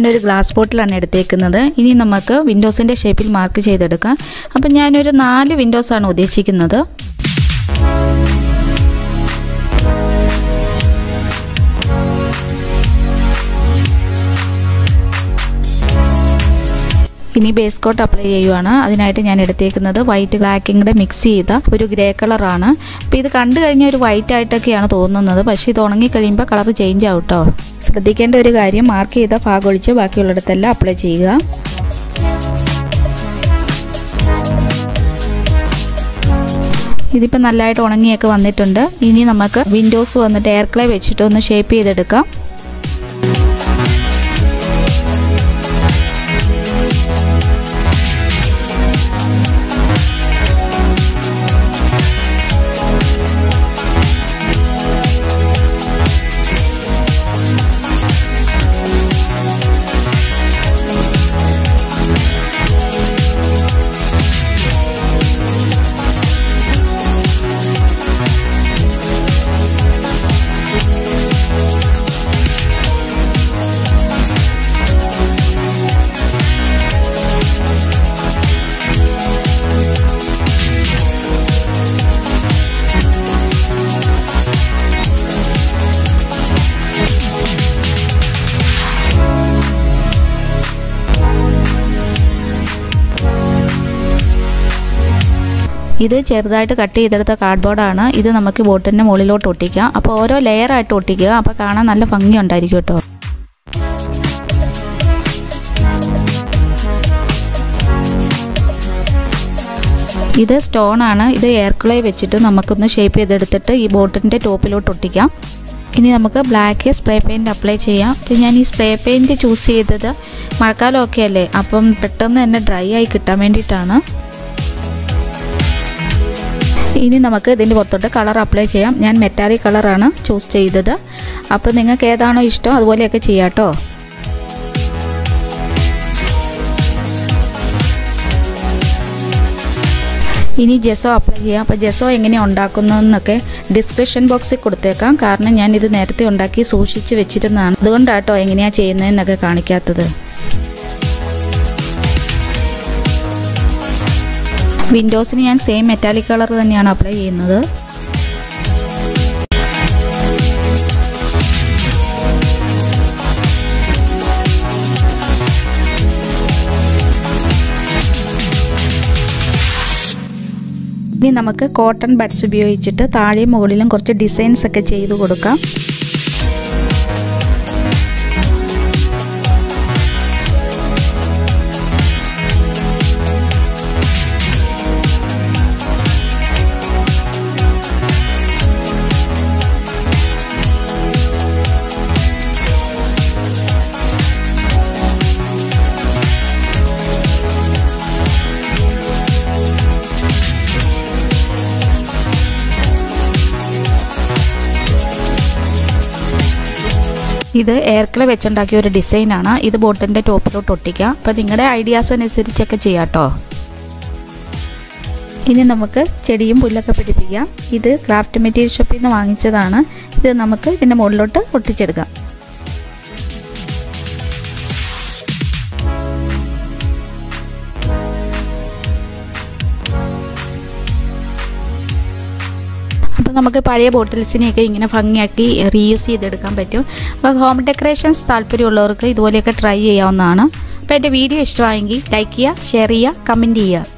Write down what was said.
ഞാനൊരു ഗ്ലാസ് ബോട്ടിലാണ് എടുത്തേക്കുന്നത് ഇനി നമുക്ക് വിൻഡോസിൻ്റെ ഷേപ്പിൽ മാർക്ക് ചെയ്തെടുക്കാം അപ്പം ഞാനൊരു നാല് വിൻഡോസാണ് ഉദ്ദേശിക്കുന്നത് ഇനി ബേസ് കോട്ട് അപ്ലൈ ചെയ്യുവാണ് അതിനായിട്ട് ഞാൻ എടുത്തേക്കുന്നത് വൈറ്റ് ബ്ലാക്കും കൂടെ മിക്സ് ചെയ്ത ഒരു ഗ്രേ കളറാണ് അപ്പോൾ ഇത് കണ്ടു കഴിഞ്ഞാൽ ഒരു വൈറ്റ് ആയിട്ടൊക്കെയാണ് തോന്നുന്നത് പക്ഷേ ഇത് ഉണങ്ങി കഴിയുമ്പോൾ കളർ ചേഞ്ച് ആവും കേട്ടോ ശ്രദ്ധിക്കേണ്ട ഒരു കാര്യം മാർക്ക് ചെയ്ത ഭാഗം ഒഴിച്ച് ബാക്കിയുള്ളിടത്തെല്ലാം അപ്ലൈ ചെയ്യുക ഇതിപ്പോൾ നല്ലതായിട്ട് ഉണങ്ങിയൊക്കെ വന്നിട്ടുണ്ട് ഇനി നമുക്ക് വിൻഡോസ് വന്നിട്ട് എയർ ക്ലേ വെച്ചിട്ട് ഒന്ന് ഷേപ്പ് ചെയ്തെടുക്കാം ഇത് ചെറുതായിട്ട് കട്ട് ചെയ്തെടുത്ത കാർഡ്ബോർഡാണ് ഇത് നമുക്ക് ബോട്ടിൻ്റെ മുകളിലോട്ട് ഒട്ടിക്കാം അപ്പോൾ ഓരോ ലെയറായിട്ട് ഒട്ടിക്കുക അപ്പോൾ കാണാൻ നല്ല ഭംഗി ഉണ്ടായിരിക്കും കേട്ടോ ഇത് സ്റ്റോൺ ആണ് ഇത് എയർ ക്ലേ വെച്ചിട്ട് നമുക്കൊന്ന് ഷേപ്പ് ചെയ്തെടുത്തിട്ട് ഈ ബോട്ടിൻ്റെ ടോപ്പിലോട്ട് ഒട്ടിക്കാം ഇനി നമുക്ക് ബ്ലാക്ക് സ്പ്രേ പെയിൻറ്റ് അപ്ലൈ ചെയ്യാം അപ്പോൾ ഞാൻ ഈ സ്പ്രേ പെയിൻറ്റ് ചൂസ് ചെയ്തത് മഴക്കാലമൊക്കെ അല്ലേ അപ്പം പെട്ടെന്ന് തന്നെ ഡ്രൈ ആയി കിട്ടാൻ വേണ്ടിയിട്ടാണ് ഇനി നമുക്ക് ഇതിൻ്റെ പുറത്തോട്ട് കളർ അപ്ലൈ ചെയ്യാം ഞാൻ മെറ്റാലിക് കളറാണ് ചൂസ് ചെയ്തത് അപ്പോൾ നിങ്ങൾക്ക് ഏതാണോ ഇഷ്ടം അതുപോലെയൊക്കെ ചെയ്യാം കേട്ടോ ഇനി ജെസോ അപ്ലൈ ചെയ്യാം അപ്പോൾ ജെസോ എങ്ങനെ ഉണ്ടാക്കുന്നതെന്നൊക്കെ ഡിസ്ക്രിപ്ഷൻ ബോക്സിൽ കൊടുത്തേക്കാം കാരണം ഞാൻ ഇത് നേരത്തെ ഉണ്ടാക്കി സൂക്ഷിച്ച് വെച്ചിരുന്നതാണ് അതുകൊണ്ടാട്ടോ എങ്ങനെയാണ് ചെയ്യുന്നതെന്നൊക്കെ കാണിക്കാത്തത് വിൻഡോസിന് ഞാൻ സെയിം മെറ്റാലിക് കളർ തന്നെയാണ് അപ്ലൈ ചെയ്യുന്നത് ഇനി നമുക്ക് കോട്ടൺ ബഡ്സ് ഉപയോഗിച്ചിട്ട് താഴെയും മുകളിലും കുറച്ച് ഡിസൈൻസ് ഒക്കെ ചെയ്ത് കൊടുക്കാം ഇത് എയർക്ലേ വെച്ചുണ്ടാക്കിയ ഒരു ഡിസൈനാണ് ഇത് ബോട്ടിൻ്റെ ടോപ്പിലോട്ട് ഒട്ടിക്കാം അപ്പോൾ നിങ്ങളുടെ ഐഡിയാസ് അനുസരിച്ചൊക്കെ ചെയ്യാം കേട്ടോ ഇനി നമുക്ക് ചെടിയും പുല്ലൊക്കെ പിടിപ്പിക്കാം ഇത് ക്രാഫ്റ്റ് മെറ്റീരിയൽ ഷോപ്പിൽ നിന്ന് വാങ്ങിച്ചതാണ് ഇത് നമുക്ക് ഇതിൻ്റെ മുകളിലോട്ട് ഒട്ടിച്ചെടുക്കാം അപ്പോൾ നമുക്ക് പഴയ ബോട്ടിൽസിനെയൊക്കെ ഇങ്ങനെ ഭംഗിയാക്കി റീയൂസ് ചെയ്തെടുക്കാൻ പറ്റും അപ്പോൾ ഹോം ഡെക്കറേഷൻസ് താല്പര്യമുള്ളവർക്ക് ഇതുപോലെയൊക്കെ ട്രൈ ചെയ്യാവുന്നതാണ് അപ്പോൾ എൻ്റെ വീഡിയോ ഇഷ്ടമായെങ്കിൽ ലൈക്ക് ചെയ്യുക ഷെയർ ചെയ്യുക കമൻറ്റ് ചെയ്യുക